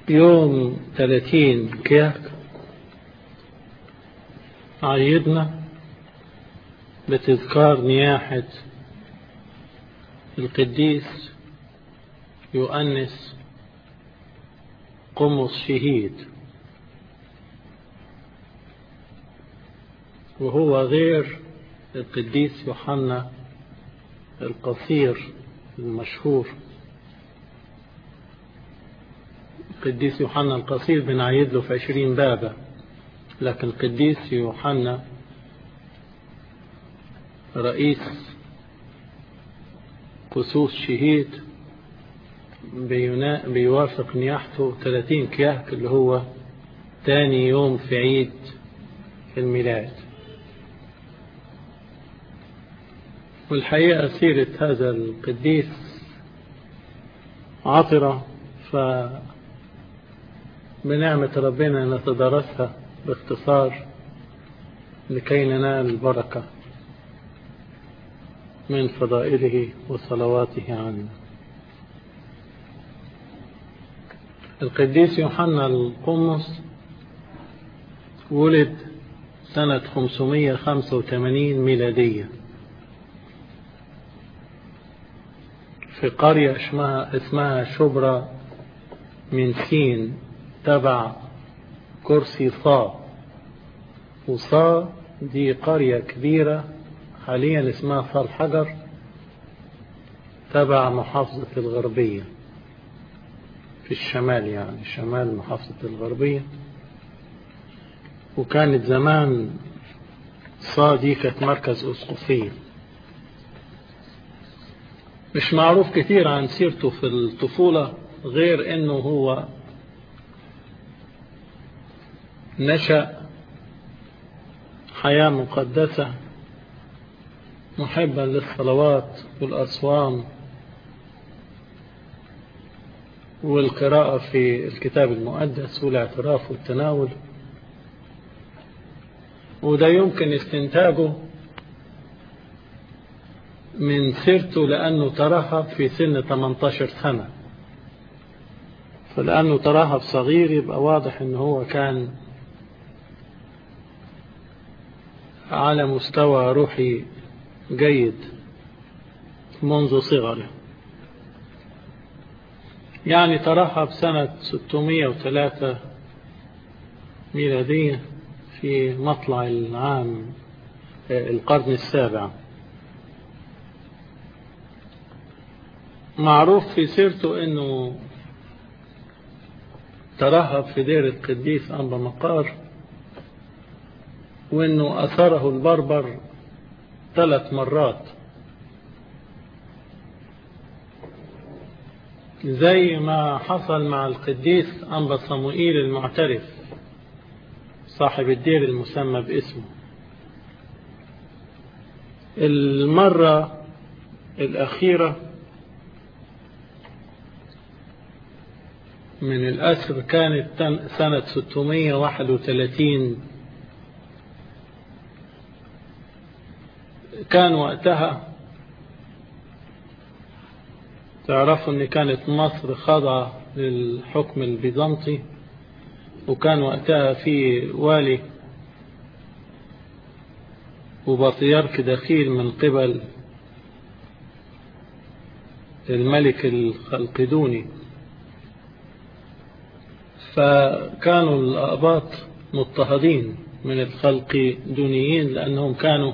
يوم 30 كياك عيدنا بتذكار نياحة القديس يؤنس قمص شهيد وهو غير القديس يوحنا القصير المشهور القديس يوحنا القصير بنعيد له في عشرين بابا لكن القديس يوحنا رئيس قسوس شهيد بيوافق نياحته 30 كياك اللي هو تاني يوم في عيد الميلاد والحقيقة سيرة هذا القديس عطرة ف بنعمة ربنا نتدرسها باختصار لكي ننال البركة من فضائله وصلواته عنا القديس يوحنا القمص ولد سنة 585 ميلادية في قرية اسمها, اسمها شبرا من سين تبع كرسي صا وصا دي قرية كبيرة حاليا اسمها صا الحجر تبع محافظة الغربية في الشمال يعني شمال محافظة الغربية وكانت زمان صا دي كانت مركز أسقفية مش معروف كتير عن سيرته في الطفولة غير انه هو نشأ حياة مقدسة محبا للصلوات والأصوام والقراءة في الكتاب المقدس والاعتراف والتناول وده يمكن استنتاجه من سيرته لأنه ترهب في سن 18 سنة فلأنه ترهب صغير يبقى واضح أنه هو كان على مستوى روحي جيد منذ صغره يعني ترهب سنة 603 ميلادية في مطلع العام القرن السابع معروف في سيرته انه ترهب في دير القديس أنبا مقار وانه اثره البربر ثلاث مرات زي ما حصل مع القديس أنبا صموئيل المعترف صاحب الدير المسمى باسمه المرة الأخيرة من الأسر كانت سنة 631 كان وقتها تعرفوا ان كانت مصر خاضعة للحكم البيزنطي وكان وقتها في والي وبطيارك دخيل من قبل الملك القدوني فكانوا الأقباط مضطهدين من الخلق دونيين لأنهم كانوا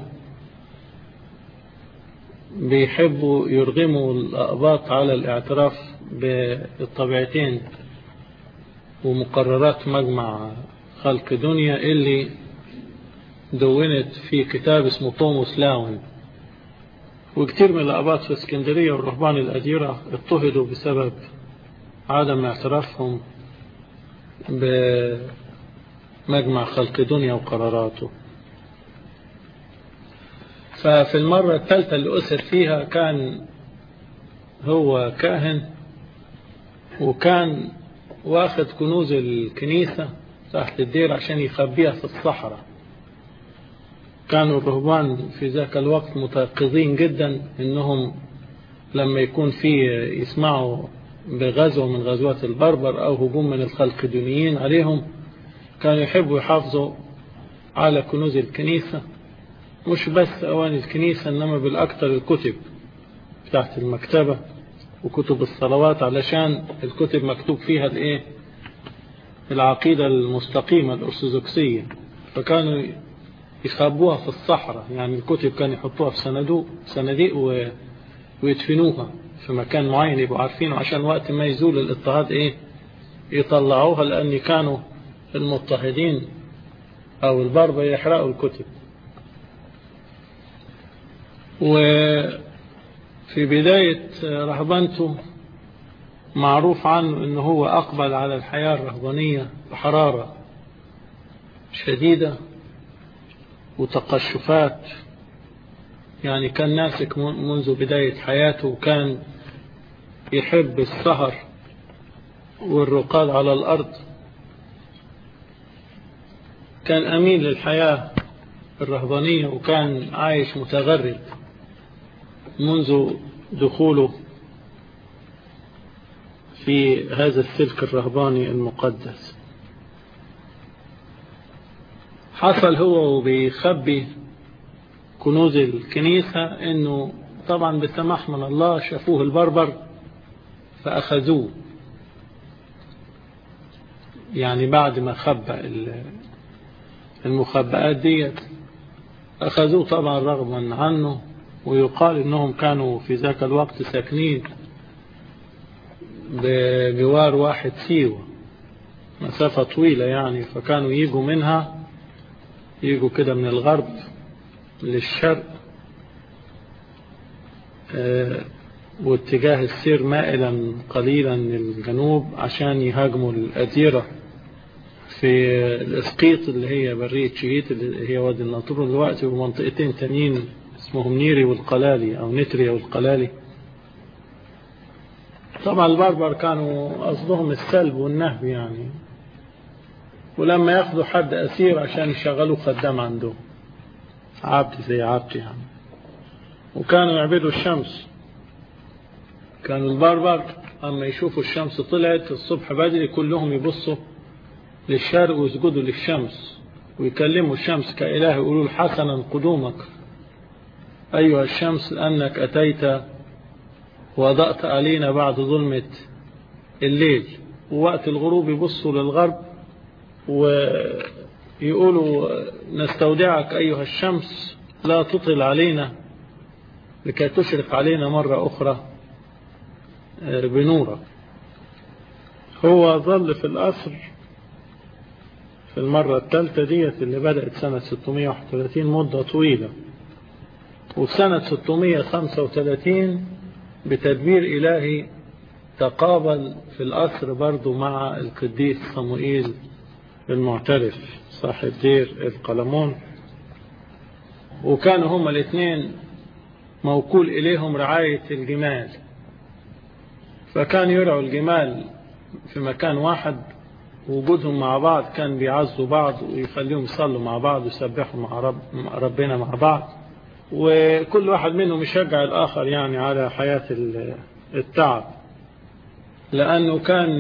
بيحبوا يرغموا الأقباط على الاعتراف بالطبيعتين ومقررات مجمع خلق دنيا اللي دونت في كتاب اسمه توموس لاون وكتير من الأقباط في اسكندرية والرهبان الأديرة اضطهدوا بسبب عدم اعترافهم بمجمع خلق دنيا وقراراته ففي المرة الثالثة اللي أسر فيها كان هو كاهن وكان واخد كنوز الكنيسة تحت الدير عشان يخبيها في الصحراء كانوا الرهبان في ذاك الوقت متيقظين جدا انهم لما يكون في يسمعوا بغزو من غزوات البربر أو هجوم من الخلقدونيين عليهم كانوا يحبوا يحافظوا على كنوز الكنيسة مش بس أواني الكنيسة إنما بالأكثر الكتب بتاعت المكتبة وكتب الصلوات علشان الكتب مكتوب فيها الايه العقيدة المستقيمة الأرثوذكسية فكانوا يخبوها في الصحراء يعني الكتب كانوا يحطوها في صنادوق صناديق و... ويدفنوها في مكان معين يبقوا عارفينه عشان وقت ما يزول الاضطهاد ايه يطلعوها لأن كانوا المضطهدين أو البربر يحرقوا الكتب وفي بداية رهبنته معروف عنه أنه هو أقبل على الحياة الرهبانية بحرارة شديدة وتقشفات يعني كان ناسك منذ بداية حياته وكان يحب السهر والرقاد على الأرض كان أمين للحياة الرهبانية وكان عايش متغرب منذ دخوله في هذا السلك الرهباني المقدس حصل هو وبيخبي كنوز الكنيسة انه طبعا بسماح من الله شافوه البربر فأخذوه يعني بعد ما خبأ المخبئات ديت أخذوه طبعا رغما عنه ويقال انهم كانوا في ذاك الوقت ساكنين بجوار واحد سيوة مسافة طويلة يعني فكانوا يجوا منها يجوا كده من الغرب للشرق اه واتجاه السير مائلا قليلا للجنوب عشان يهاجموا الأديرة في الإسقيط اللي هي برية شهيت اللي هي وادي الناطور دلوقتي ومنطقتين تانيين اسمهم نيري والقلالي أو نتريا والقلالي طبعا البربر كانوا قصدهم السلب والنهب يعني ولما ياخدوا حد أسير عشان يشغلوه خدام عندهم عبد زي عبد يعني وكانوا يعبدوا الشمس كانوا البربر أما يشوفوا الشمس طلعت الصبح بدري كلهم يبصوا للشرق ويسجدوا للشمس ويكلموا الشمس كإله يقولوا حسنا قدومك أيها الشمس لأنك أتيت وضأت علينا بعد ظلمة الليل ووقت الغروب يبصوا للغرب ويقولوا نستودعك أيها الشمس لا تطل علينا لكي تشرق علينا مرة أخرى بنورك هو ظل في الأسر في المرة الثالثة ديت اللي بدأت سنة 631 مدة طويلة وسنة 635 بتدبير إلهي تقابل في الأسر برضو مع القديس صموئيل المعترف صاحب دير القلمون وكانوا هما الاثنين موكول إليهم رعاية الجمال فكان يرعوا الجمال في مكان واحد وجودهم مع بعض كان بيعزوا بعض ويخليهم يصلوا مع بعض ويسبحوا مع, رب مع ربنا مع بعض وكل واحد منهم يشجع الآخر يعني على حياة التعب لأنه كان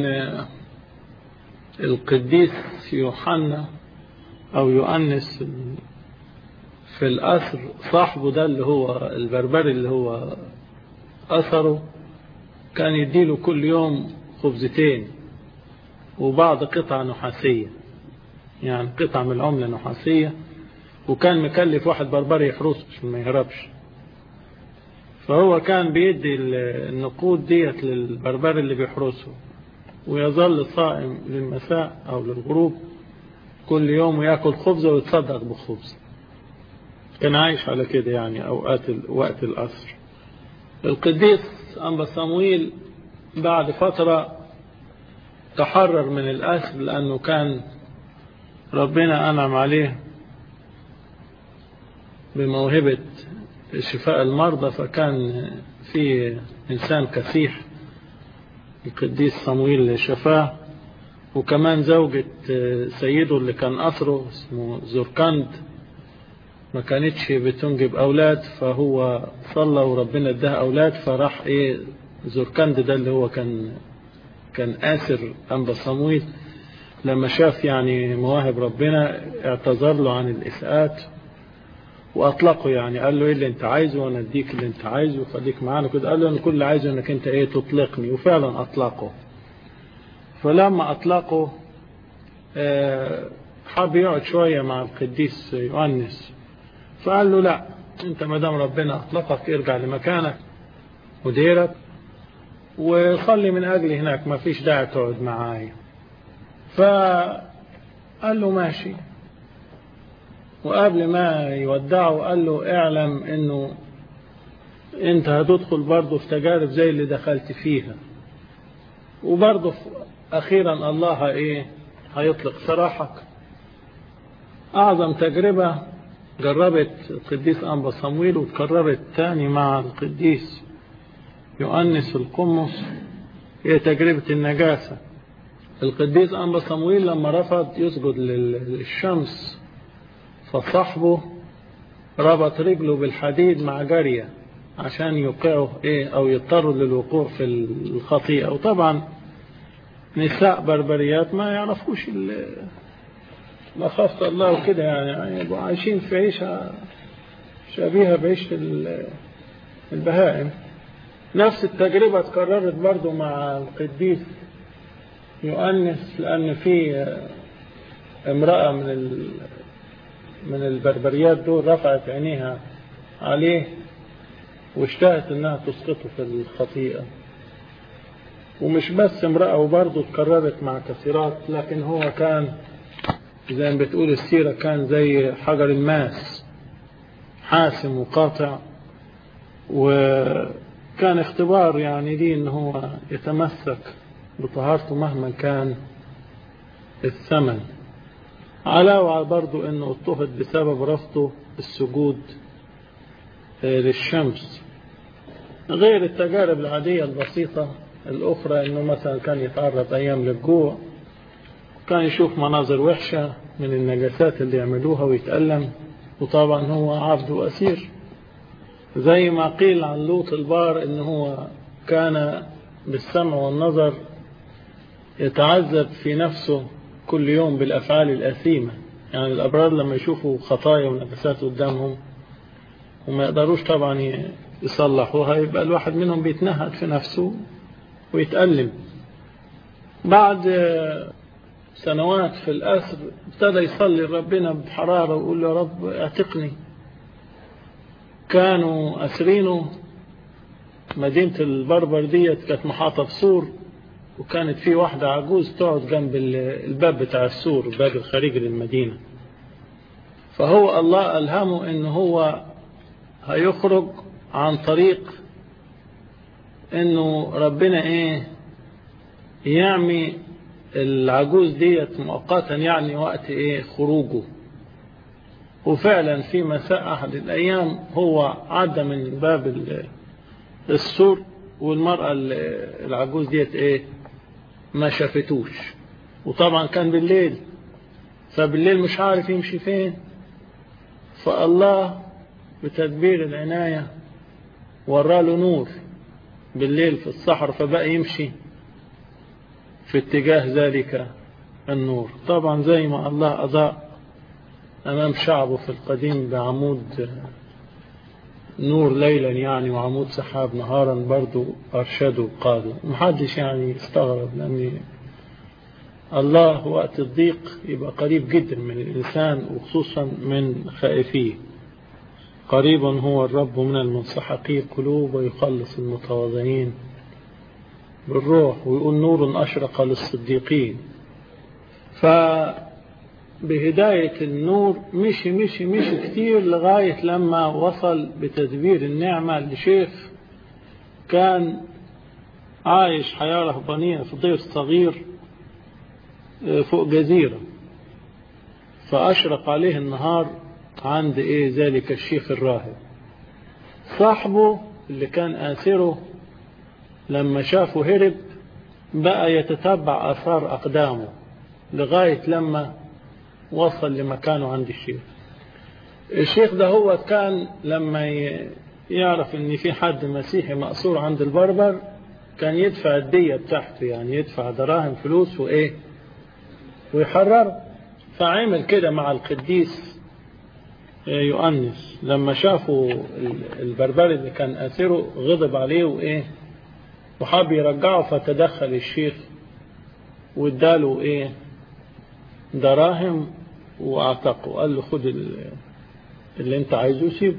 القديس يوحنا أو يؤنس في الأسر صاحبه ده اللي هو البربري اللي هو أثره كان يديله كل يوم خبزتين وبعض قطع نحاسية يعني قطع من العملة نحاسية وكان مكلف واحد بربري يحرسه عشان ما يهربش فهو كان بيدي النقود ديت للبربري اللي بيحرسه ويظل صائم للمساء أو للغروب كل يوم ويأكل خبزة ويتصدق بخبز كان عايش على كده يعني أوقات وقت الأسر القديس أنبا صمويل بعد فترة تحرر من الأسر لأنه كان ربنا أنعم عليه بموهبة شفاء المرضى فكان في إنسان كسيح القديس صمويل اللي شفاه وكمان زوجة سيده اللي كان أسره اسمه زركند ما كانتش بتنجب أولاد فهو صلى وربنا اداها أولاد فراح إيه زركند ده اللي هو كان كان آسر أنبا صمويل لما شاف يعني مواهب ربنا اعتذر له عن الإساءات وأطلقه يعني قال له إيه اللي أنت عايزه وأنا أديك اللي أنت عايزه خليك معانا كده قال له أنا كل اللي عايزه إنك أنت إيه تطلقني وفعلا أطلقه فلما أطلقه آه حاب يقعد شوية مع القديس يؤنس فقال له لا أنت ما دام ربنا أطلقك ارجع لمكانك وديرك وصلي من أجلي هناك ما فيش داعي تقعد معايا فقال له ماشي وقبل ما يودعه قال له اعلم انه انت هتدخل برضه في تجارب زي اللي دخلت فيها وبرضه اخيرا الله ايه هيطلق سراحك اعظم تجربة جربت القديس انبا صمويل وتكررت تاني مع القديس يؤنس القمص هي تجربة النجاسة القديس أنبا صمويل لما رفض يسجد للشمس فصاحبه ربط رجله بالحديد مع جارية عشان يوقعه ايه او يضطروا للوقوع في الخطيئة وطبعا نساء بربريات ما يعرفوش مخافة الله وكده يعني يبقوا عايشين في عيشة شبيهة بعيشة البهائم نفس التجربة اتكررت برضو مع القديس يؤنس لأن في امرأة من من البربريات دول رفعت عينيها عليه واشتهت انها تسقطه في الخطيئة ومش بس امرأة وبرضه اتكررت مع كثيرات لكن هو كان زي ما بتقول السيرة كان زي حجر الماس حاسم وقاطع وكان اختبار يعني ليه ان هو يتمسك بطهارته مهما كان الثمن علاوة برضو انه اضطهد بسبب رفضه السجود للشمس غير التجارب العادية البسيطة الأخرى أنه مثلا كان يتعرض أيام للجوع كان يشوف مناظر وحشة من النجاسات اللي يعملوها ويتألم وطبعا هو عبد وأسير زي ما قيل عن لوط البار أنه هو كان بالسمع والنظر يتعذب في نفسه كل يوم بالأفعال الأثيمة يعني الأبرار لما يشوفوا خطايا ونجاسات قدامهم وما يقدروش طبعا يصلحوها يبقى الواحد منهم بيتنهد في نفسه ويتألم بعد سنوات في الأسر ابتدى يصلي ربنا بحرارة ويقول له يا رب اعتقني كانوا أسرينه مدينة البربر ديت كانت محاطة بسور وكانت في واحدة عجوز تقعد جنب الباب بتاع السور باب الخارجي للمدينة فهو الله ألهمه ان هو هيخرج عن طريق انه ربنا ايه يعمي العجوز ديت مؤقتا يعني وقت ايه خروجه وفعلا في مساء احد الايام هو عدى من باب السور والمرأة العجوز ديت ايه ما شافتوش وطبعا كان بالليل فبالليل مش عارف يمشي فين فالله بتدبير العناية وراله نور بالليل في الصحر فبقى يمشي في اتجاه ذلك النور طبعا زي ما الله أضاء أمام شعبه في القديم بعمود نور ليلا يعني وعمود سحاب نهارا برضو أرشده قاده محدش يعني يستغرب لأن الله وقت الضيق يبقى قريب جدا من الإنسان وخصوصا من خائفيه قريب هو الرب من المنسحقي القلوب ويخلص المتواضعين بالروح ويقول نور أشرق للصديقين فبهداية النور مشي مشي مشي كتير لغاية لما وصل بتدبير النعمة لشيخ كان عايش حياة رهبانية في ضيف صغير فوق جزيرة فأشرق عليه النهار عند إيه ذلك الشيخ الراهب صاحبه اللي كان آثره لما شافه هرب بقى يتتبع أثار أقدامه لغاية لما وصل لمكانه عند الشيخ الشيخ ده هو كان لما يعرف ان في حد مسيحي مأسور عند البربر كان يدفع الدية بتاعته يعني يدفع دراهم فلوس وإيه ويحرر فعمل كده مع القديس يؤنس لما شافوا البربري اللي كان أسيره غضب عليه وإيه وحاب يرجعه فتدخل الشيخ واداله إيه دراهم واعتقه قال له خد اللي انت عايزه سيبه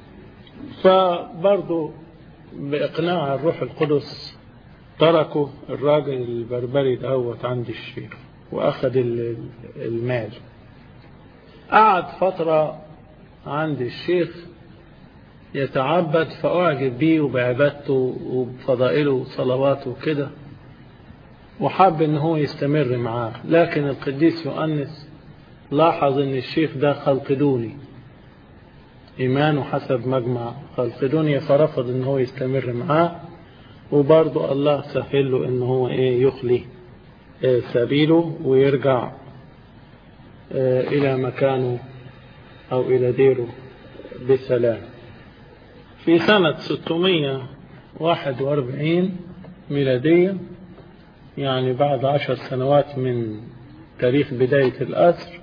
فبرضه بإقناع الروح القدس تركوا الراجل البربري دوت عند الشيخ وأخذ المال قعد فترة عند الشيخ يتعبد فأعجب بيه وبعبادته وبفضائله وصلواته وكده وحب ان هو يستمر معاه لكن القديس يؤنس لاحظ ان الشيخ ده خلقدوني ايمانه حسب مجمع خلقدونيا فرفض ان هو يستمر معاه وبرضه الله سهل له ان هو ايه يخلي إيه سبيله ويرجع إيه الى مكانه او الى ديره بسلام في سنة 641 ميلادية يعني بعد عشر سنوات من تاريخ بداية الأسر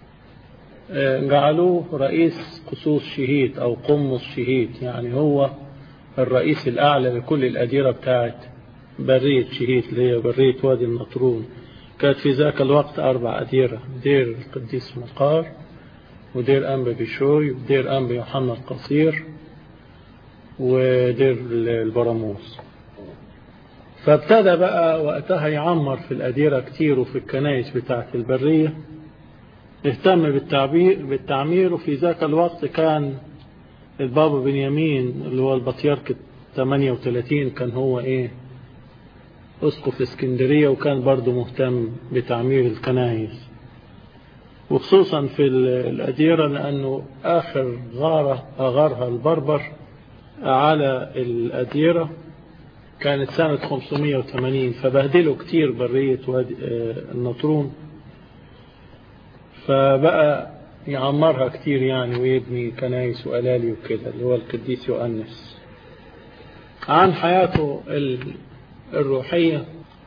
جعلوه رئيس قصوص شهيد أو قمص شهيد يعني هو الرئيس الأعلى لكل الأديرة بتاعت برية شهيد اللي هي برية وادي النطرون كانت في ذاك الوقت أربع أديرة دير القديس مقار ودير أنبا بشوي ودير أنبا يوحنا القصير ودير البراموس فابتدى بقى وقتها يعمر في الأديرة كتير وفي الكنائس بتاعة البرية اهتم بالتعبير بالتعمير وفي ذاك الوقت كان البابا بنيامين اللي هو البطيارك 38 كان هو ايه اسقف اسكندرية وكان برضه مهتم بتعمير الكنائس وخصوصا في الأديرة لأنه آخر غارة أغارها البربر على الأديرة كانت سنة 580 فبهدلوا كتير برية وادي النطرون فبقى يعمرها كتير يعني ويبني كنايس وألالي وكده اللي هو القديس يؤنس عن حياته الروحية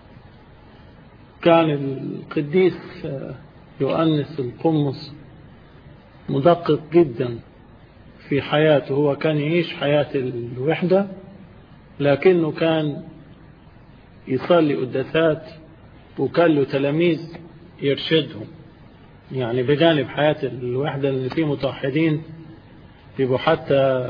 كان القديس يؤنس القمص مدقق جدا في حياته هو كان يعيش حياة الوحدة لكنه كان يصلي قداسات وكان له تلاميذ يرشدهم يعني بجانب حياة الوحدة اللي فيه متوحدين يبقوا حتى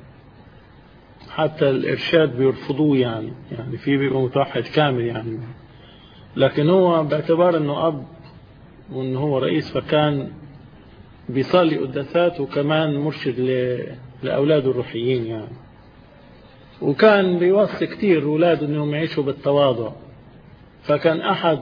حتى الإرشاد بيرفضوه يعني يعني في بيبقى متوحد كامل يعني لكن هو باعتبار أنه أب وأنه هو رئيس فكان بيصلي قداسات وكمان مرشد لأولاده الروحيين يعني وكان بيوصي كتير أولاده أنهم يعيشوا بالتواضع فكان أحد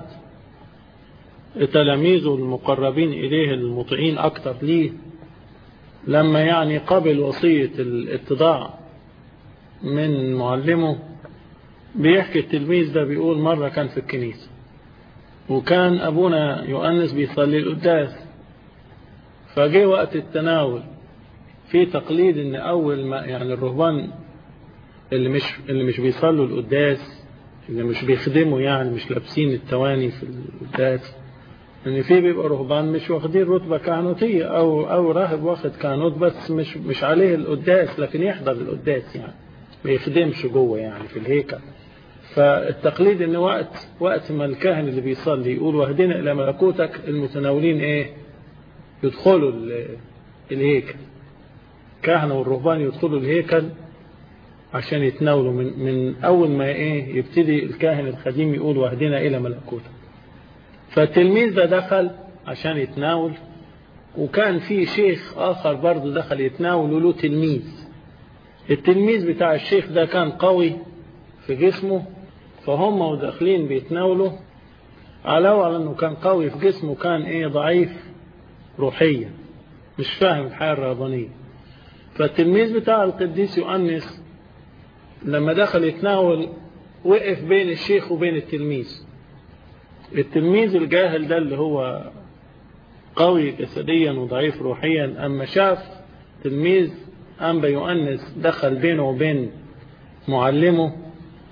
تلاميذه المقربين إليه المطيعين أكتر ليه لما يعني قبل وصية الاتضاع من معلمه بيحكي التلميذ ده بيقول مرة كان في الكنيسة وكان أبونا يؤنس بيصلي القداس فجه وقت التناول في تقليد ان اول ما يعني الرهبان اللي مش اللي مش بيصلوا القداس اللي مش بيخدموا يعني مش لابسين التواني في القداس ان في بيبقى رهبان مش واخدين رتبه كهنوتيه او او راهب واخد كهنوت بس مش مش عليه القداس لكن يحضر القداس يعني ما يخدمش جوه يعني في الهيكل فالتقليد ان وقت وقت ما الكاهن اللي بيصلي يقول واهدنا الى ملكوتك المتناولين ايه يدخلوا الهيكل كهنة والرهبان يدخلوا الهيكل عشان يتناولوا من, من أول ما إيه يبتدي الكاهن الخديم يقول واهدنا إلى ملكوتك فالتلميذ ده دخل عشان يتناول وكان في شيخ آخر برضه دخل يتناول وله تلميذ التلميذ بتاع الشيخ ده كان قوي في جسمه فهم وداخلين بيتناولوا علاوة على انه كان قوي في جسمه كان ايه ضعيف روحيا مش فاهم الحياة الرهبانية فالتلميذ بتاع القديس يؤنس لما دخل يتناول وقف بين الشيخ وبين التلميذ التلميذ الجاهل ده اللي هو قوي جسديا وضعيف روحيا أما شاف تلميذ أنبا يؤنس دخل بينه وبين معلمه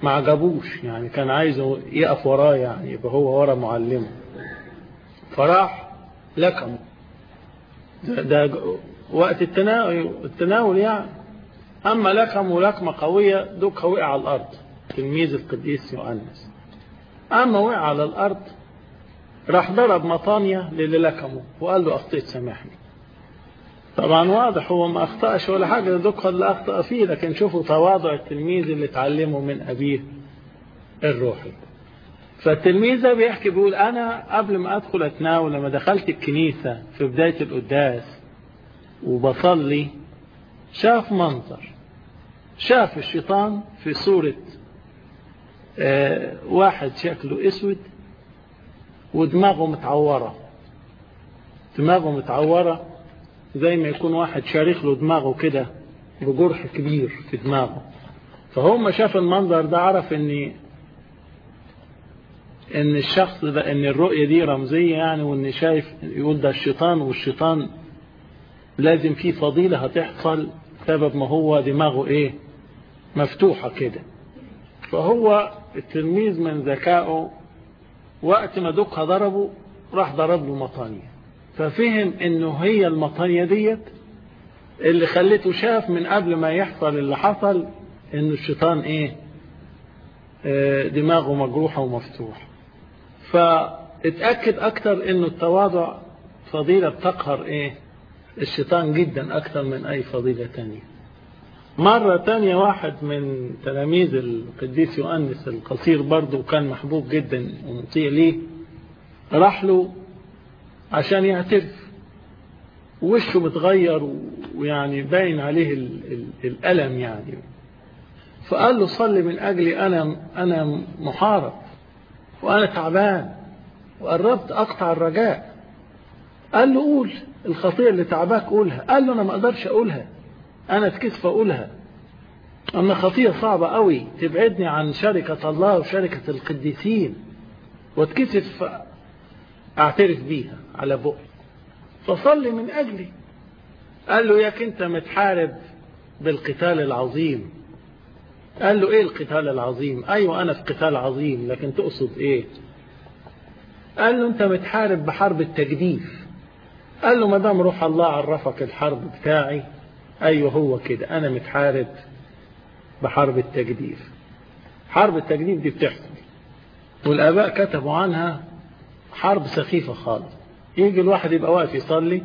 ما عجبوش يعني كان عايزه يقف وراه يعني يبقى هو ورا معلمه فراح لكمه ده, ده وقت التناول, التناول يعني أما لكم لكمة قوية دوك وقع على الأرض تلميذ القديس يؤنس أما وقع على الأرض راح ضرب مطانية للي لكمه وقال له أخطيت سامحني طبعا واضح هو ما أخطأش ولا حاجة ده دوك اللي أخطأ فيه لكن شوفوا تواضع التلميذ اللي اتعلمه من أبيه الروحي فالتلميذ ده بيحكي بيقول أنا قبل ما أدخل أتناول لما دخلت الكنيسة في بداية القداس وبصلي شاف منظر شاف الشيطان في صورة آه واحد شكله اسود ودماغه متعورة دماغه متعورة زي ما يكون واحد شارخ له دماغه كده بجرح كبير في دماغه فهو ما شاف المنظر ده عرف ان ان الشخص ده ان الرؤية دي رمزية يعني وان شايف يقول ده الشيطان والشيطان لازم في فضيلة هتحصل سبب ما هو دماغه ايه مفتوحة كده فهو التلميذ من ذكائه وقت ما دوكها ضربه راح ضرب له مطانية ففهم انه هي المطانية ديت اللي خلته شاف من قبل ما يحصل اللي حصل انه الشيطان ايه اه دماغه مجروحة ومفتوح فاتأكد اكتر انه التواضع فضيلة بتقهر ايه الشيطان جدا اكتر من اي فضيلة تانية مرة تانية واحد من تلاميذ القديس يؤنس القصير برضه وكان محبوب جدا ومطيع ليه راح له عشان يعترف وشه متغير ويعني باين عليه ال ال الألم يعني فقال له صلي من أجلي أنا أنا محارب وأنا تعبان وقربت أقطع الرجاء قال له قول الخطية اللي تعباك قولها قال له أنا ما أقدرش أقولها أنا اتكسف أقولها أما خطية صعبة قوي تبعدني عن شركة الله وشركة القديسين واتكسف أعترف بيها على بقي فصلي من أجلي قال له ياك أنت متحارب بالقتال العظيم قال له إيه القتال العظيم أيوة أنا في قتال عظيم لكن تقصد إيه قال له أنت متحارب بحرب التجديف قال له ما دام روح الله عرفك الحرب بتاعي أيوة هو كده أنا متحارب بحرب التجديف حرب التجديف دي بتحصل والآباء كتبوا عنها حرب سخيفة خالص يجي الواحد يبقى واقف يصلي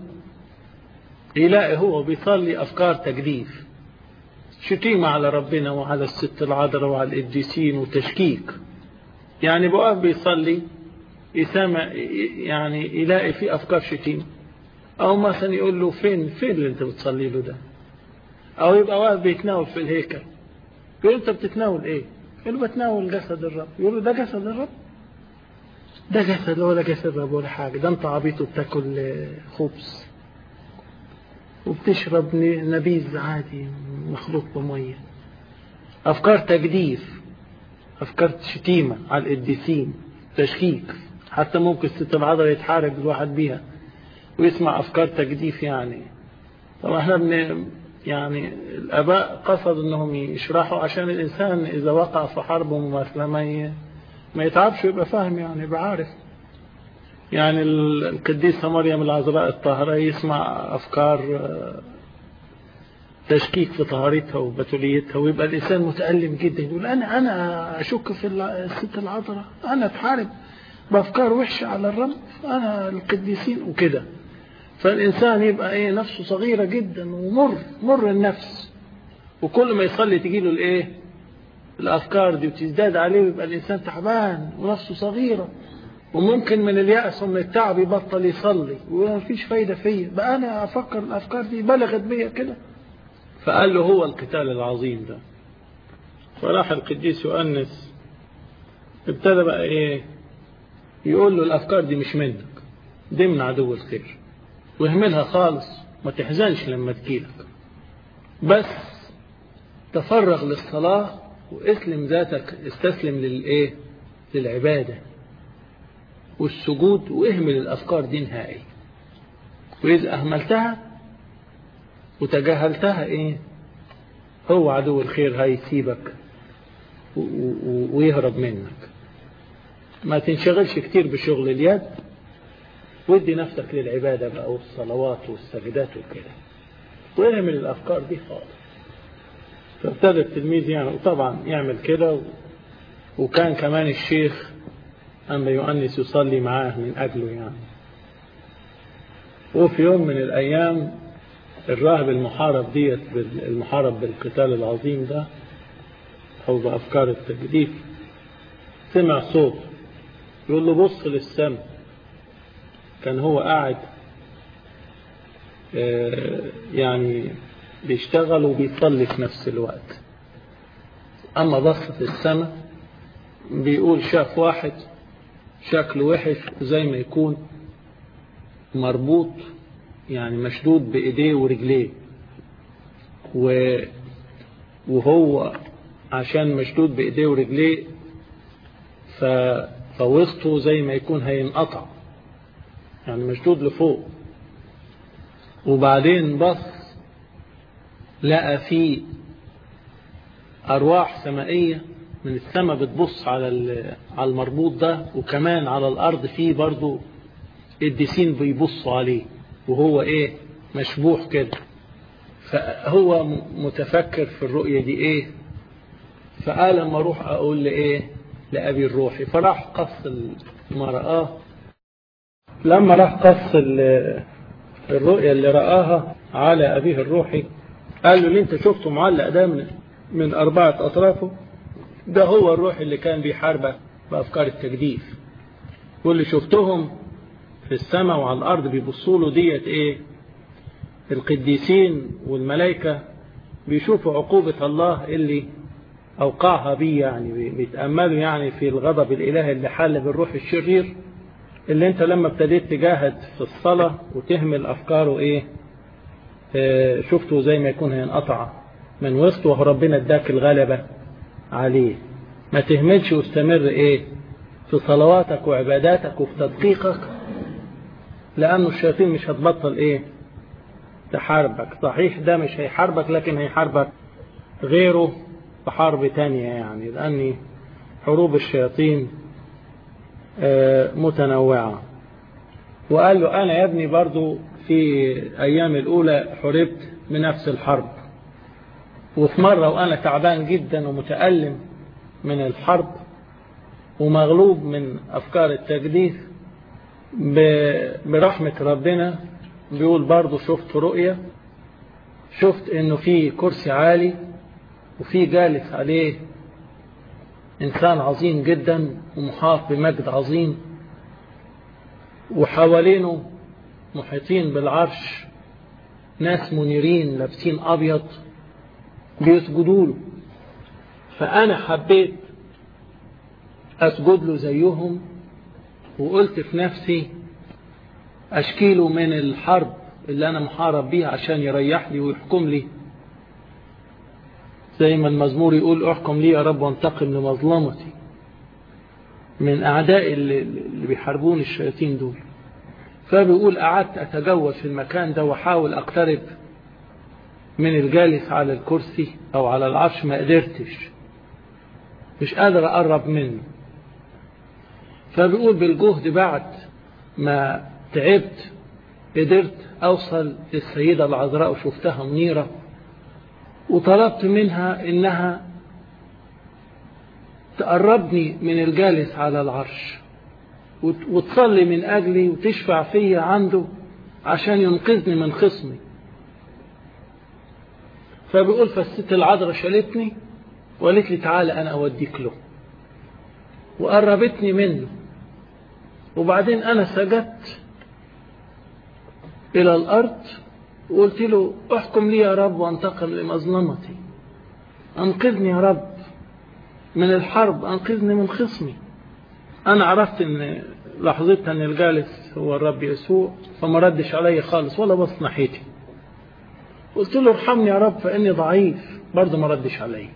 يلاقي هو بيصلي أفكار تجديف شتيمة على ربنا وعلى الست العذراء وعلى القديسين وتشكيك يعني بقى بيصلي يسمع يعني يلاقي في أفكار شتيمة أو مثلا يقول له فين فين اللي أنت بتصلي له ده أو يبقى واقف بيتناول في الهيكل يقول أنت بتتناول إيه؟ يقول له بتناول جسد الرب يقول له ده جسد الرب ده جسد ولا جسد الرب ولا حاجة ده أنت عبيط وبتاكل خبز وبتشرب نبيذ عادي مخلوط بمية أفكار تجديف أفكار شتيمة على القديسين تشكيك حتى ممكن الست العذراء يتحارب الواحد بيها ويسمع أفكار تجديف يعني طبعا احنا بن يعني الآباء قصدوا أنهم يشرحوا عشان الإنسان إذا وقع في حرب مماثلة ما ما يتعبش ويبقى فاهم يعني يبقى عارف يعني القديسة مريم العذراء الطاهرة يسمع أفكار تشكيك في طهارتها وبتوليتها ويبقى الإنسان متألم جدا يقول أنا أنا أشك في الست العذراء أنا أتحارب بأفكار وحشة على الرب أنا القديسين وكده فالإنسان يبقى إيه نفسه صغيرة جدا ومر مر النفس وكل ما يصلي تجي له الإيه الأفكار دي وتزداد عليه ويبقى الإنسان تعبان ونفسه صغيرة وممكن من اليأس ومن التعب يبطل يصلي ويقول مفيش فايدة فيا بقى أنا أفكر الأفكار دي بلغت بيا كده فقال له هو القتال العظيم ده فراح القديس يؤنس ابتدى بقى إيه يقول له الأفكار دي مش منك دي من عدو الخير واهملها خالص ما تحزنش لما تجيلك بس تفرغ للصلاة واسلم ذاتك استسلم للايه للعبادة والسجود واهمل الأفكار دي نهائي وإذا أهملتها وتجاهلتها إيه هو عدو الخير هيسيبك ويهرب منك ما تنشغلش كتير بشغل اليد ودي نفسك للعبادة بقى والصلوات والسجدات وكده واعمل الأفكار دي خالص فابتدى التلميذ يعني وطبعا يعمل كده و... وكان كمان الشيخ أما يؤنس يصلي معاه من أجله يعني وفي يوم من الأيام الراهب المحارب ديت المحارب بالقتال العظيم ده أو بأفكار التجديد سمع صوت يقول له بص للسماء كان هو قاعد يعني بيشتغل وبيصلي في نفس الوقت أما بص في السماء بيقول شاف واحد شكله وحش زي ما يكون مربوط يعني مشدود بإيديه ورجليه و وهو عشان مشدود بإيديه ورجليه ف... فوسطه زي ما يكون هينقطع يعني مشدود لفوق وبعدين بص لقى فيه أرواح سمائية من السماء بتبص على على المربوط ده وكمان على الأرض فيه برضو الديسين بيبصوا عليه وهو إيه مشبوح كده فهو متفكر في الرؤية دي إيه فقال لما أروح أقول لإيه لأبي الروحي فراح قص ما رآه لما راح قص الرؤية اللي رآها على أبيه الروحي قال له اللي انت شفته معلق ده من, من أربعة أطرافه ده هو الروح اللي كان بيحاربك بأفكار التجديف واللي شفتهم في السماء وعلى الأرض بيبصوا له ديت إيه القديسين والملائكة بيشوفوا عقوبة الله اللي أوقعها بيه يعني بيتأملوا يعني في الغضب الإلهي اللي حل بالروح الشرير اللي انت لما ابتديت تجاهد في الصلاة وتهمل أفكاره إيه اه شفته زي ما يكون هينقطع من وسط وهو ربنا اداك الغلبة عليه ما تهملش واستمر إيه في صلواتك وعباداتك وفي تدقيقك لأنه الشياطين مش هتبطل إيه تحاربك صحيح ده مش هيحاربك لكن هيحاربك غيره بحرب تانية يعني لأن حروب الشياطين متنوعة وقال له أنا يا ابني برضو في أيام الأولى حربت بنفس الحرب وفي مرة وأنا تعبان جدا ومتألم من الحرب ومغلوب من أفكار التجديد برحمة ربنا بيقول برضو شفت رؤية شفت انه في كرسي عالي وفي جالس عليه إنسان عظيم جدا ومحاط بمجد عظيم وحوالينه محيطين بالعرش ناس منيرين لابسين أبيض بيسجدوا له فأنا حبيت أسجد له زيهم وقلت في نفسي أشكيله من الحرب اللي أنا محارب بيها عشان يريح لي ويحكم لي زي ما المزمور يقول احكم لي يا رب وانتقم لمظلمتي من أعداء اللي, اللي بيحاربون الشياطين دول فبيقول قعدت أتجول في المكان ده وأحاول أقترب من الجالس على الكرسي أو على العرش ما قدرتش مش قادر أقرب منه فبيقول بالجهد بعد ما تعبت قدرت أوصل للسيدة العذراء وشفتها منيرة وطلبت منها إنها تقربني من الجالس على العرش وتصلي من أجلي وتشفع فيا عنده عشان ينقذني من خصمي فبيقول فالست العذراء شالتني وقالت لي تعالى أنا أوديك له وقربتني منه وبعدين أنا سجدت إلى الأرض وقلت له احكم لي يا رب وانتقم لمظلمتي أنقذني يا رب من الحرب أنقذني من خصمي أنا عرفت أن لحظتها أن الجالس هو الرب يسوع فما ردش علي خالص ولا بص ناحيتي قلت له ارحمني يا رب فإني ضعيف برضه ما ردش علي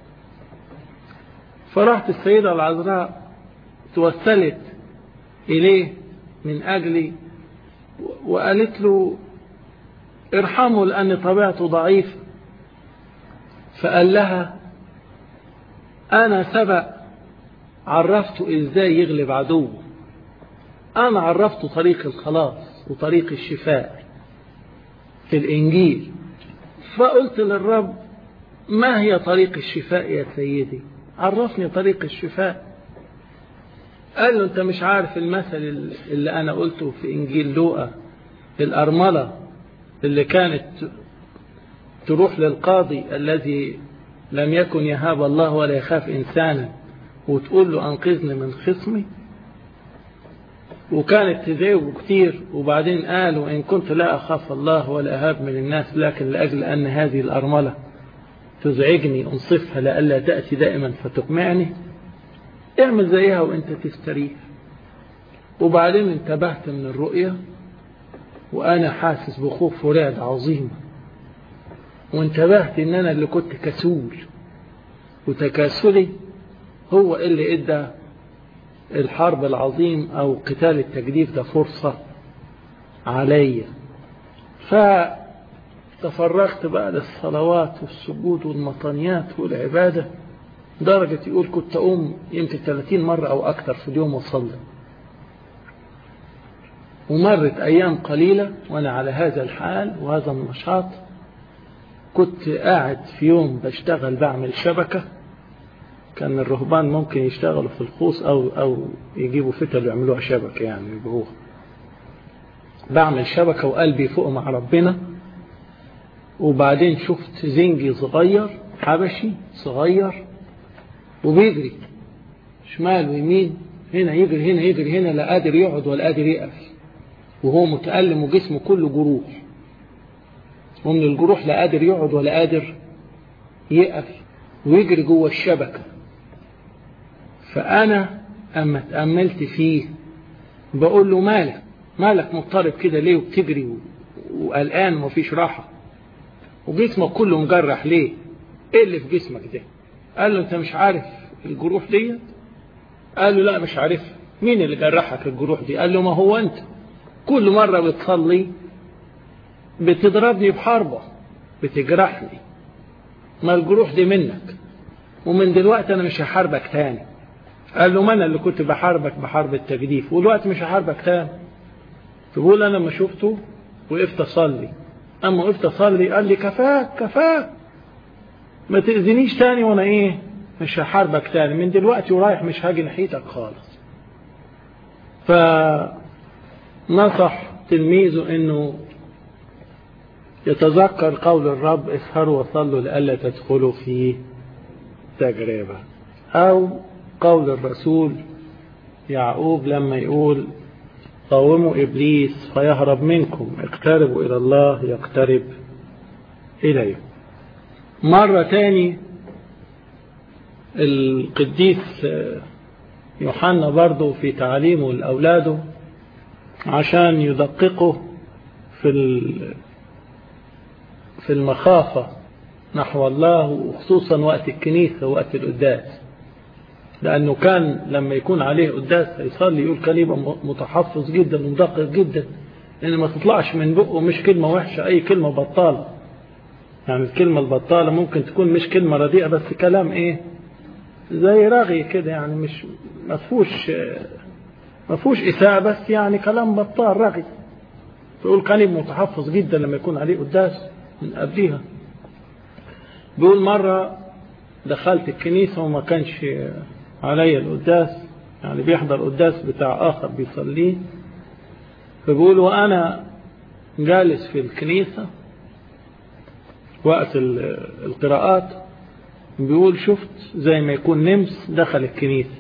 فرحت السيدة العذراء توسلت إليه من أجلي وقالت له ارحمه لأن طبيعته ضعيف فقال لها أنا سبق عرفته إزاي يغلب عدوه أنا عرفته طريق الخلاص وطريق الشفاء في الإنجيل فقلت للرب ما هي طريق الشفاء يا سيدي عرفني طريق الشفاء قال له انت مش عارف المثل اللي انا قلته في انجيل لوقا الارملة اللي كانت تروح للقاضي الذي لم يكن يهاب الله ولا يخاف انسانا وتقول له انقذني من خصمي وكانت تذاوب كتير وبعدين قالوا إن كنت لا أخاف الله ولا أهاب من الناس لكن لأجل أن هذه الأرملة تزعجني أنصفها لألا تأتي دائما فتقمعني اعمل زيها وانت تستريح وبعدين انتبهت من الرؤية وأنا حاسس بخوف ورعد عظيم وانتبهت ان أنا اللي كنت كسول وتكاسلي هو اللي ادى الحرب العظيم أو قتال التجديف ده فرصة عليا فتفرغت بقى للصلوات والسجود والمطانيات والعبادة درجة يقول كنت أقوم يمكن 30 مرة أو أكثر في اليوم وصلي ومرت أيام قليلة وأنا على هذا الحال وهذا النشاط كنت قاعد في يوم بشتغل بعمل شبكة كان الرهبان ممكن يشتغلوا في الخوص أو, أو يجيبوا فتل ويعملوها شبكة يعني يبيعوها بعمل شبكة وقلبي فوق مع ربنا وبعدين شفت زنجي صغير حبشي صغير وبيجري شمال ويمين هنا يجري هنا يجري هنا لا قادر يقعد ولا قادر يقف وهو متألم وجسمه كله جروح ومن الجروح لا قادر يقعد ولا قادر يقف ويجري جوه الشبكة فأنا أما تأملت فيه بقول له مالك مالك مضطرب كده ليه وبتجري وقلقان ومفيش راحة وجسمك كله مجرح ليه ايه اللي في جسمك ده قال له انت مش عارف الجروح دي قال له لا مش عارف مين اللي جرحك الجروح دي قال له ما هو انت كل مرة بتصلي بتضربني بحربة بتجرحني ما الجروح دي منك ومن دلوقتي انا مش هحاربك تاني قال له ما انا اللي كنت بحاربك بحرب التجديف ودلوقتي مش هحاربك تاني تقول انا ما شفته وقفت اصلي اما وقفت اصلي قال لي كفاك كفاك ما تأذنيش تاني وانا ايه مش هحاربك تاني من دلوقتي ورايح مش هاجي ناحيتك خالص فنصح تلميذه انه يتذكر قول الرب اسهروا وصلوا لئلا تدخلوا في تجربة او قول الرسول يعقوب لما يقول قاوموا إبليس فيهرب منكم اقتربوا إلى الله يقترب إليكم مرة تاني القديس يوحنا برضه في تعليمه لأولاده عشان يدققوا في في المخافة نحو الله وخصوصا وقت الكنيسة وقت القداس لأنه كان لما يكون عليه قداس هيصلي يقول كلمة متحفظ جدا ومدقق جدا لأن ما تطلعش من بقه مش كلمة وحشة أي كلمة بطالة يعني الكلمة البطالة ممكن تكون مش كلمة رديئة بس كلام إيه زي رغي كده يعني مش ما فيهوش ما فيهوش إساءة بس يعني كلام بطال رغي بيقول كلمة متحفظ جدا لما يكون عليه قداس من قبليها بيقول مرة دخلت الكنيسة وما كانش علي القداس يعني بيحضر قداس بتاع آخر بيصليه فبيقول وأنا جالس في الكنيسة وقت القراءات بيقول شفت زي ما يكون نمس دخل الكنيسة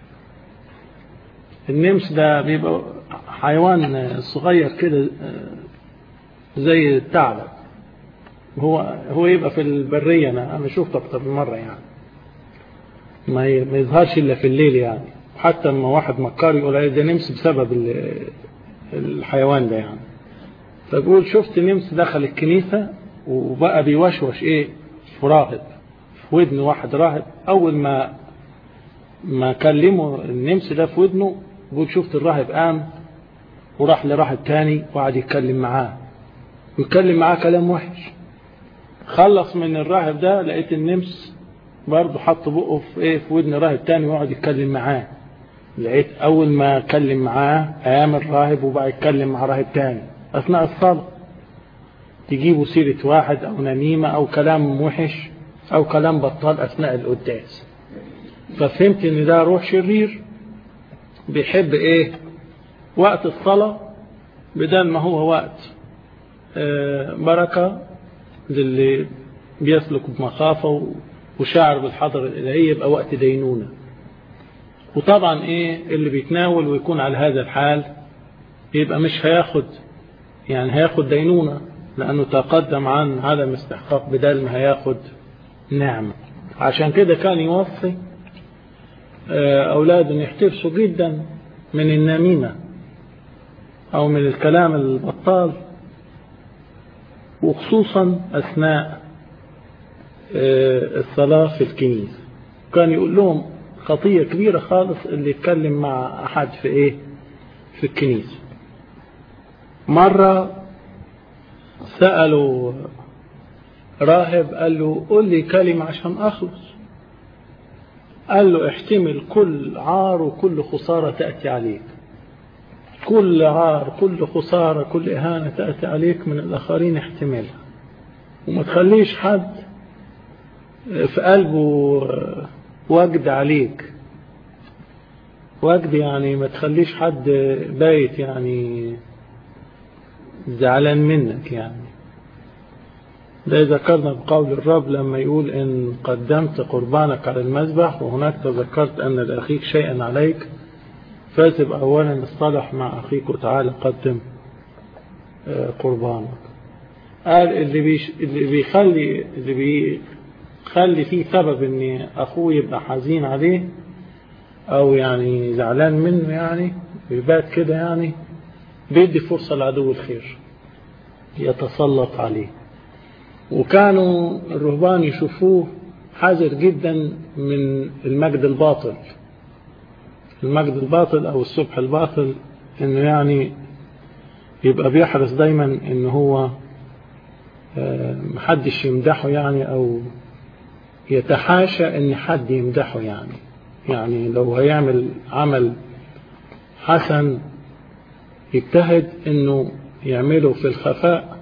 النمس ده بيبقى حيوان صغير كده زي الثعلب هو هو يبقى في البرية أنا أنا شفته أكتر من مرة يعني ما يظهرش إلا في الليل يعني حتى لما واحد مكار يقول عليه ده نمس بسبب الحيوان ده يعني فبقول شفت نمس دخل الكنيسة وبقى بيوشوش ايه في راهب في ودن واحد راهب اول ما ما كلمه النمس ده في ودنه بقول شفت الراهب قام وراح لراهب تاني وقعد يتكلم معاه ويتكلم معاه كلام وحش خلص من الراهب ده لقيت النمس برضه حط بقه في ايه في ودن راهب تاني ويقعد يتكلم معاه لقيت اول ما اتكلم معاه قام الراهب وبقى يتكلم مع راهب تاني اثناء الصلاه تجيبوا سيره واحد او نميمه او كلام وحش او كلام بطال اثناء القداس ففهمت ان ده روح شرير بيحب ايه وقت الصلاه بدل ما هو وقت آه بركه للي بيسلك بمخافه وشاعر بالحضرة الإلهية يبقى وقت دينونة وطبعا إيه اللي بيتناول ويكون على هذا الحال يبقى مش هياخد يعني هياخد دينونة لأنه تقدم عن عدم استحقاق بدل ما هياخد نعمة عشان كده كان يوصي أولاده يحترسوا جدا من النميمة أو من الكلام البطال وخصوصا أثناء الصلاة في الكنيسة كان يقول لهم خطية كبيرة خالص اللي يتكلم مع أحد في إيه في الكنيسة مرة سألوا راهب قال له قل لي كلمة عشان أخلص قال له احتمل كل عار وكل خسارة تأتي عليك كل عار كل خسارة كل إهانة تأتي عليك من الآخرين احتملها وما تخليش حد في قلبه وجد عليك وجد يعني ما تخليش حد بايت يعني زعلان منك يعني ده ذكرنا بقول الرب لما يقول إن قدمت قربانك على المذبح وهناك تذكرت أن لأخيك شيئا عليك فاتب أولا الصالح مع أخيك وتعالى قدم قربانك قال اللي, بيش اللي بيخلي اللي بيخلي فيه سبب ان اخوه يبقى حزين عليه او يعني زعلان منه يعني يبات كده يعني بيدي فرصة لعدو الخير يتسلط عليه وكانوا الرهبان يشوفوه حذر جدا من المجد الباطل المجد الباطل او السبح الباطل انه يعني يبقى بيحرص دايما ان هو محدش يمدحه يعني او يتحاشى ان حد يمدحه يعني يعني لو هيعمل عمل حسن يجتهد انه يعمله في الخفاء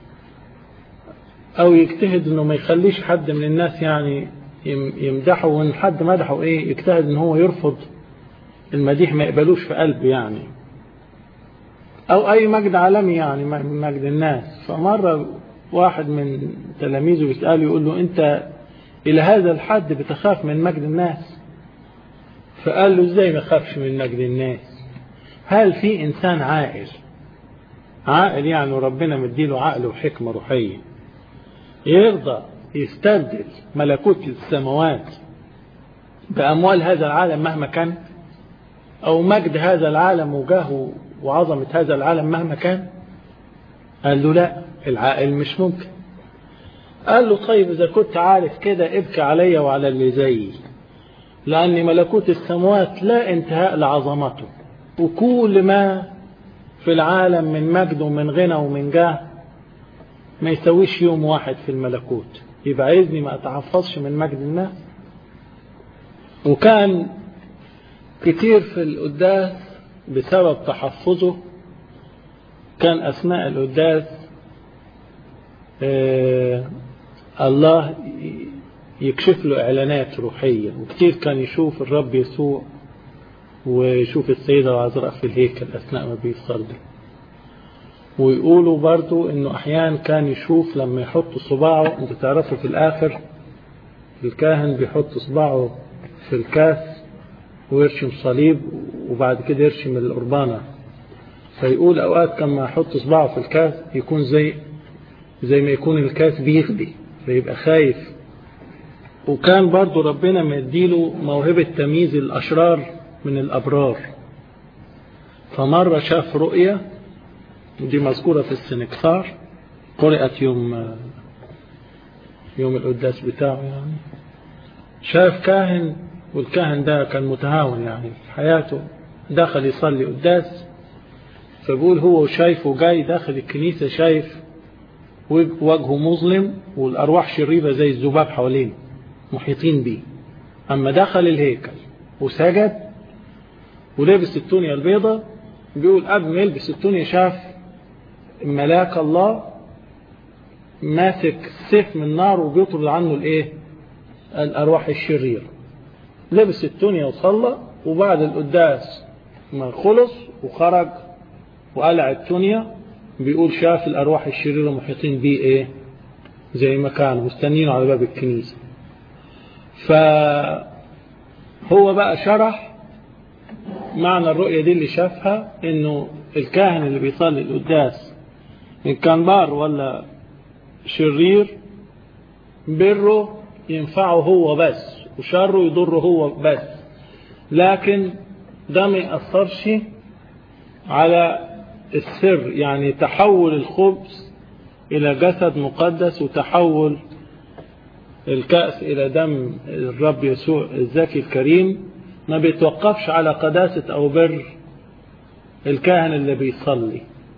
او يجتهد انه ما يخليش حد من الناس يعني يمدحه وان حد مدحه ايه يجتهد ان هو يرفض المديح ما يقبلوش في قلبه يعني او اي مجد عالمي يعني مجد الناس فمرة واحد من تلاميذه بيسأله يقول له انت الى هذا الحد بتخاف من مجد الناس فقال له ازاي ما خافش من مجد الناس هل في انسان عاقل عاقل يعني ربنا مديله عقل وحكمة روحية يرضى يستبدل ملكوت السماوات بأموال هذا العالم مهما كان أو مجد هذا العالم وجاهه وعظمة هذا العالم مهما كان قال له لا العاقل مش ممكن قال له طيب إذا كنت عارف كده ابكي عليا وعلى اللي زيي لأن ملكوت السماوات لا انتهاء لعظمته وكل ما في العالم من مجد ومن غنى ومن جاه ما يسويش يوم واحد في الملكوت يبقى عايزني ما اتحفظش من مجد الناس وكان كتير في القداس بسبب تحفظه كان أثناء القداس آه الله يكشف له إعلانات روحية وكتير كان يشوف الرب يسوع ويشوف السيدة العذراء في الهيكل أثناء ما بيصلي ويقولوا برضو انه احيانا كان يشوف لما يحط صباعه انتوا تعرفوا في الاخر الكاهن بيحط صباعه في الكاس ويرشم صليب وبعد كده يرشم القربانة فيقول اوقات كما يحط صباعه في الكاس يكون زي زي ما يكون الكاس بيغلي فيبقى خايف وكان برضو ربنا مديله موهبة تمييز الأشرار من الأبرار فمرة شاف رؤية دي مذكورة في السنكسار قرأت يوم يوم القداس بتاعه يعني شاف كاهن والكاهن ده كان متهاون يعني في حياته دخل يصلي قداس فبقول هو شايفه جاي داخل الكنيسة شايف وجهه مظلم والأرواح شريرة زي الذباب حواليه محيطين بيه أما دخل الهيكل وسجد ولبس التونية البيضة بيقول قبل ما يلبس التونية شاف ملاك الله ماسك سيف من نار وبيطرد عنه الايه الارواح الشريره لبس التونية وصلى وبعد القداس ما خلص وخرج وقلع التونية بيقول شاف الارواح الشريره محيطين بيه ايه زي ما كانوا مستنينه على باب الكنيسه فهو بقى شرح معنى الرؤية دي اللي شافها انه الكاهن اللي بيصلي القداس ان كان بار ولا شرير بره ينفعه هو بس وشره يضره هو بس لكن ده ما يأثرش على السر يعني تحول الخبز إلى جسد مقدس وتحول الكأس إلى دم الرب يسوع الزكي الكريم ما بيتوقفش على قداسة أو بر الكاهن اللي بيصلي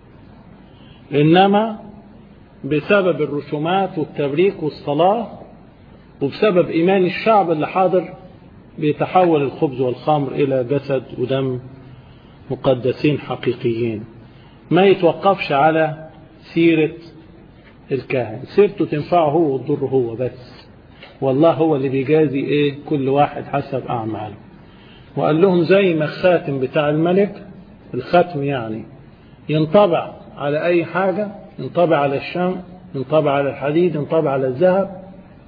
إنما بسبب الرسومات والتبريك والصلاة وبسبب إيمان الشعب اللي حاضر بيتحول الخبز والخمر إلى جسد ودم مقدسين حقيقيين ما يتوقفش على سيرة الكاهن سيرته تنفعه هو وتضره هو بس والله هو اللي بيجازي ايه كل واحد حسب أعماله وقال لهم زي ما الخاتم بتاع الملك الختم يعني ينطبع على أي حاجة ينطبع على الشمع ينطبع على الحديد ينطبع على الذهب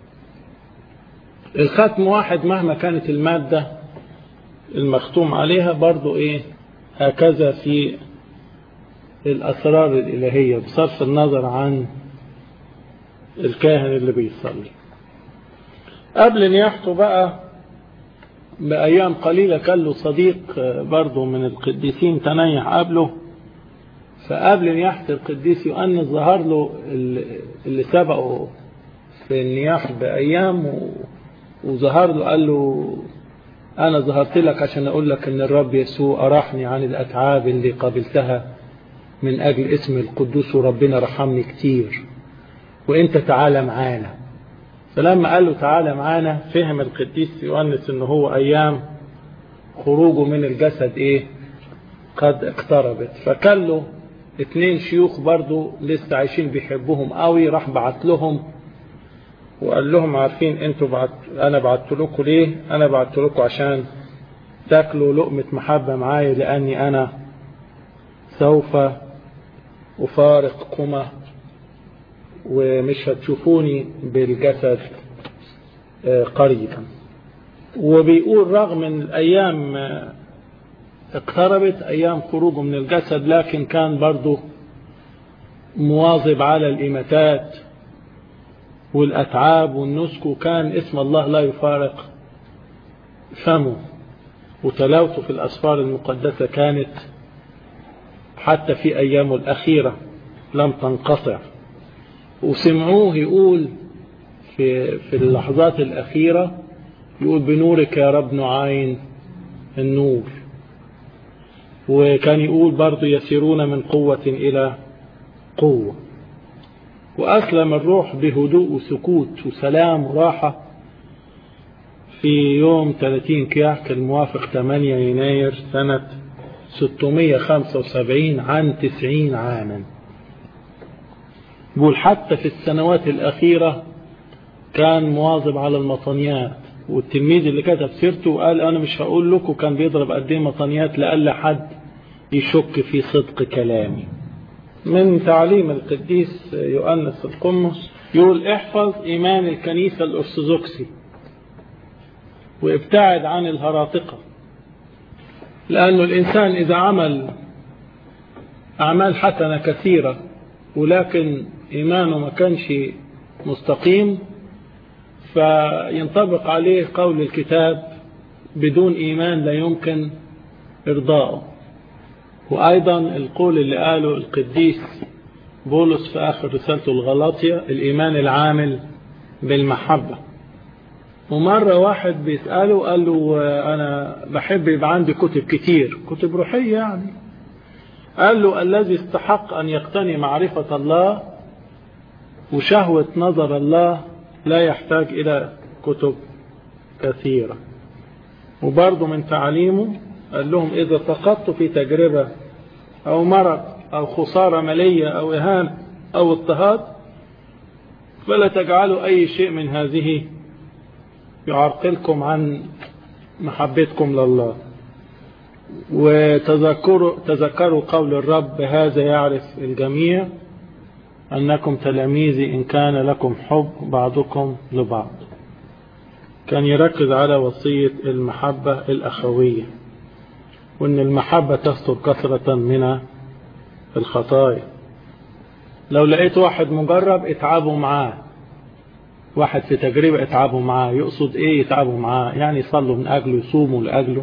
الختم واحد مهما كانت المادة المختوم عليها برضو ايه هكذا في الأسرار الإلهية بصرف النظر عن الكاهن اللي بيصلي قبل نياحته بقى بأيام قليلة كان له صديق برضه من القديسين تنيح قبله فقبل نياحة القديس يؤنس ظهر له اللي سبقه في النياح بأيام وظهر له قال له أنا ظهرت لك عشان أقول لك أن الرب يسوع أراحني عن الأتعاب اللي قابلتها من أجل اسم القدوس وربنا رحمني كتير وانت تعالى معانا فلما قال له تعالى معانا فهم القديس يؤنس ان هو ايام خروجه من الجسد ايه قد اقتربت فكان له اتنين شيوخ برضو لسه عايشين بيحبوهم قوي راح بعت لهم وقال لهم عارفين انتوا بعت انا بعت لكم ليه انا بعت لكم عشان تاكلوا لقمة محبة معايا لاني انا سوف افارقكما ومش هتشوفوني بالجسد قريبا وبيقول رغم ان الايام اقتربت ايام خروجه من الجسد لكن كان برضه مواظب على الاماتات والاتعاب والنسك وكان اسم الله لا يفارق فمه وتلاوته في الاسفار المقدسه كانت حتى في ايامه الاخيره لم تنقطع وسمعوه يقول في في اللحظات الأخيرة يقول بنورك يا رب نعاين النور وكان يقول برضو يسيرون من قوة إلى قوة وأسلم الروح بهدوء وسكوت وسلام وراحة في يوم 30 كياك الموافق 8 يناير سنة 675 عن 90 عاما يقول حتى في السنوات الأخيرة كان مواظب على المطنيات والتلميذ اللي كتب سيرته قال أنا مش هقول لكم كان بيضرب قد ايه مطنيات لألا حد يشك في صدق كلامي من تعليم القديس يؤنس القمص يقول احفظ إيمان الكنيسة الأرثوذكسي وابتعد عن الهراطقة لأنه الإنسان إذا عمل أعمال حسنة كثيرة ولكن إيمانه ما كانش مستقيم فينطبق عليه قول الكتاب بدون إيمان لا يمكن إرضاءه وأيضا القول اللي قاله القديس بولس في آخر رسالته الغلاطية الإيمان العامل بالمحبة ومرة واحد بيسأله قال له أنا بحب يبقى عندي كتب كتير كتب روحية يعني قال له الذي استحق أن يقتني معرفة الله وشهوة نظر الله لا يحتاج إلى كتب كثيرة وبرضه من تعليمه قال لهم إذا سقطت في تجربة أو مرض أو خسارة مالية أو إهانة أو اضطهاد فلا تجعلوا أي شيء من هذه يعرقلكم عن محبتكم لله وتذكروا تذكروا قول الرب هذا يعرف الجميع أنكم تلاميذي إن كان لكم حب بعضكم لبعض كان يركز على وصية المحبة الأخوية وأن المحبة تستر كثرة من الخطايا لو لقيت واحد مجرب اتعبوا معاه واحد في تجربة اتعبوا معاه يقصد ايه يتعبوا معاه يعني يصلوا من اجله يصوموا لاجله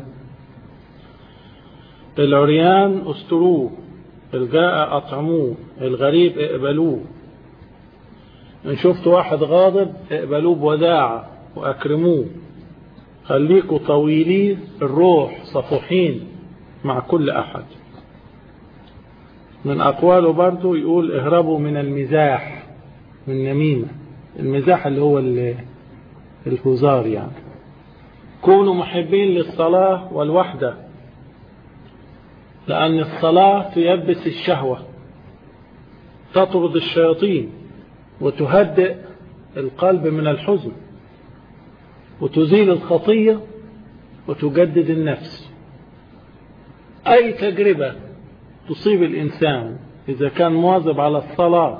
العريان استروه الجاء اطعموه الغريب اقبلوه ان شفتوا واحد غاضب اقبلوه بوداعة واكرموه خليكوا طويلين الروح صفوحين مع كل احد من أقواله برضو يقول اهربوا من المزاح من نميمة المزاح اللي هو الهزار يعني كونوا محبين للصلاة والوحدة لأن الصلاة تيبس الشهوة تطرد الشياطين وتهدئ القلب من الحزن وتزيل الخطية وتجدد النفس أي تجربة تصيب الإنسان إذا كان مواظب على الصلاة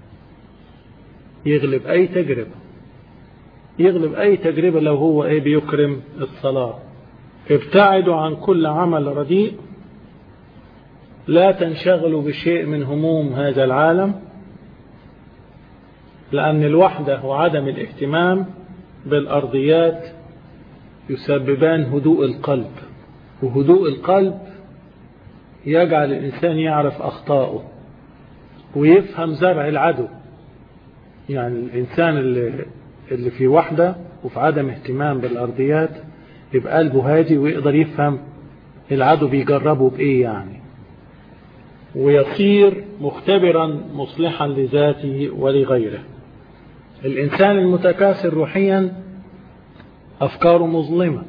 يغلب أي تجربة يغلب أي تجربة لو هو إيه بيكرم الصلاة ابتعدوا عن كل عمل رديء لا تنشغلوا بشيء من هموم هذا العالم لأن الوحدة وعدم الاهتمام بالأرضيات يسببان هدوء القلب وهدوء القلب يجعل الإنسان يعرف أخطائه ويفهم زرع العدو يعني الإنسان اللي, اللي في وحدة وفي عدم اهتمام بالأرضيات يبقى قلبه هادي ويقدر يفهم العدو بيجربه بإيه يعني ويصير مختبرا مصلحا لذاته ولغيره الإنسان المتكاثر روحيا أفكاره مظلمة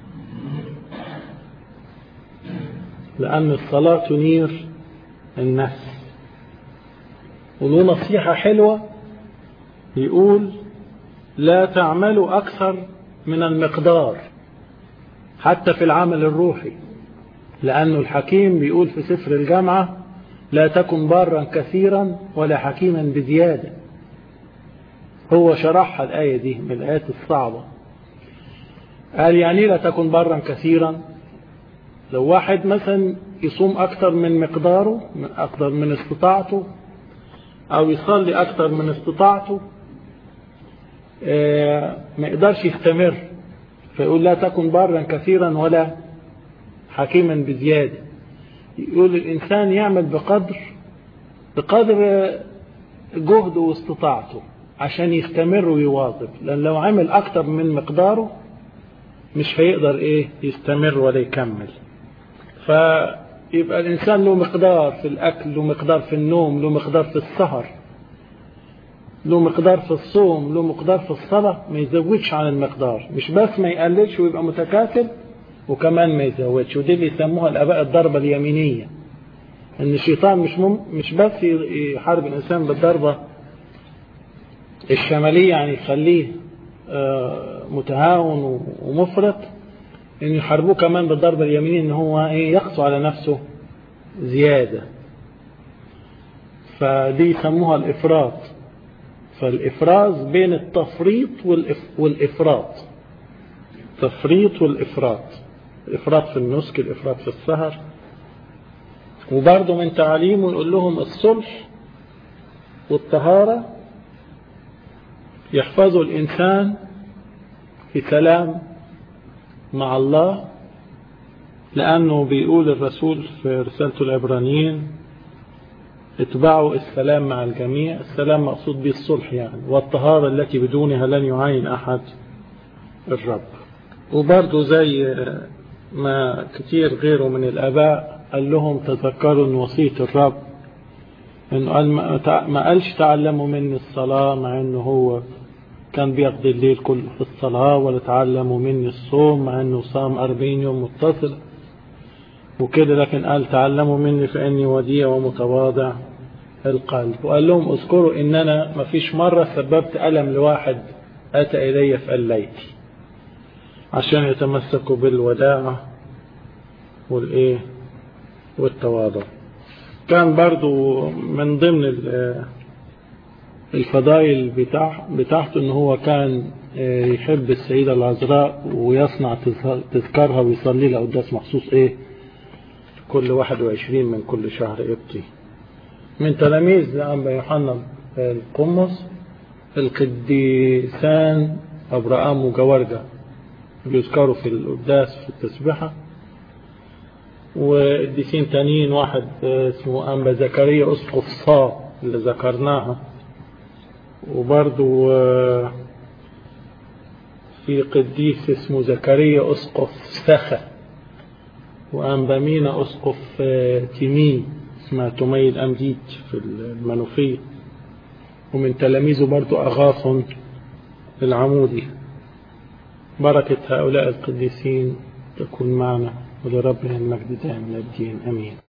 لأن الصلاة تنير النفس وله نصيحة حلوة يقول لا تعملوا أكثر من المقدار حتى في العمل الروحي لأنه الحكيم بيقول في سفر الجامعة لا تكن بارا كثيرا ولا حكيما بزيادة هو شرحها الآية دي من الآيات الصعبة قال يعني لا تكن بارا كثيرا لو واحد مثلا يصوم أكثر من مقداره أكثر من استطاعته أو يصلي أكثر من استطاعته ما يقدرش يستمر فيقول لا تكن بارا كثيرا ولا حكيما بزيادة يقول الإنسان يعمل بقدر بقدر جهده واستطاعته عشان يستمر ويواظب لأن لو عمل أكتر من مقداره مش هيقدر إيه يستمر ولا يكمل فيبقى الإنسان له مقدار في الأكل له مقدار في النوم له مقدار في السهر له مقدار في الصوم له مقدار في الصلاة ما يزودش عن المقدار مش بس ما يقللش ويبقى متكاسل وكمان ما يزودش ودي اللي يسموها الآباء الضربة اليمينية ان الشيطان مش مم مش بس يحارب الإنسان بالضربة الشمالية يعني يخليه متهاون ومفرط ان يحاربوه كمان بالضربة اليمينية ان هو ايه يقسو على نفسه زيادة فدي يسموها الإفراط فالإفراز بين التفريط والإف والإفراط تفريط والإفراط الإفراط في النسك الإفراط في السهر وبرضه من تعاليمه يقول لهم الصلح والطهارة يحفظوا الإنسان في سلام مع الله لأنه بيقول الرسول في رسالة العبرانيين اتبعوا السلام مع الجميع السلام مقصود به الصلح يعني والطهارة التي بدونها لن يعين أحد الرب وبرضه زي ما كتير غيره من الآباء قال لهم تذكروا ان وصية الرب انه قال ما قالش تعلموا مني الصلاة مع انه هو كان بيقضي الليل كله في الصلاة ولتعلموا مني الصوم مع أنه صام أربعين يوم متصل وكده لكن قال تعلموا مني فإني وديع ومتواضع القلب وقال لهم اذكروا إن أنا ما فيش مرة سببت ألم لواحد أتى إلي فأليتي عشان يتمسكوا بالوداعة والإيه والتواضع كان برضو من ضمن الفضائل بتاع بتاعته ان هو كان يحب السيدة العذراء ويصنع تذكارها ويصلي لها قداس مخصوص ايه كل 21 من كل شهر ابتي من تلاميذ لأنبا يوحنا القمص القديسان أبراهام وجوارجة بيذكروا في القداس في التسبيحة وقديسين تانيين واحد اسمه أنبا زكريا أسقف صا اللي ذكرناها وبرضو في قديس اسمه زكريا أسقف سخة وأنبا مينا أسقف تيمين اسمها تمي الأمديد في المنوفية ومن تلاميذه برضو أغاثن العمودي بركة هؤلاء القديسين تكون معنا ولربنا المجد دائما الدين أمين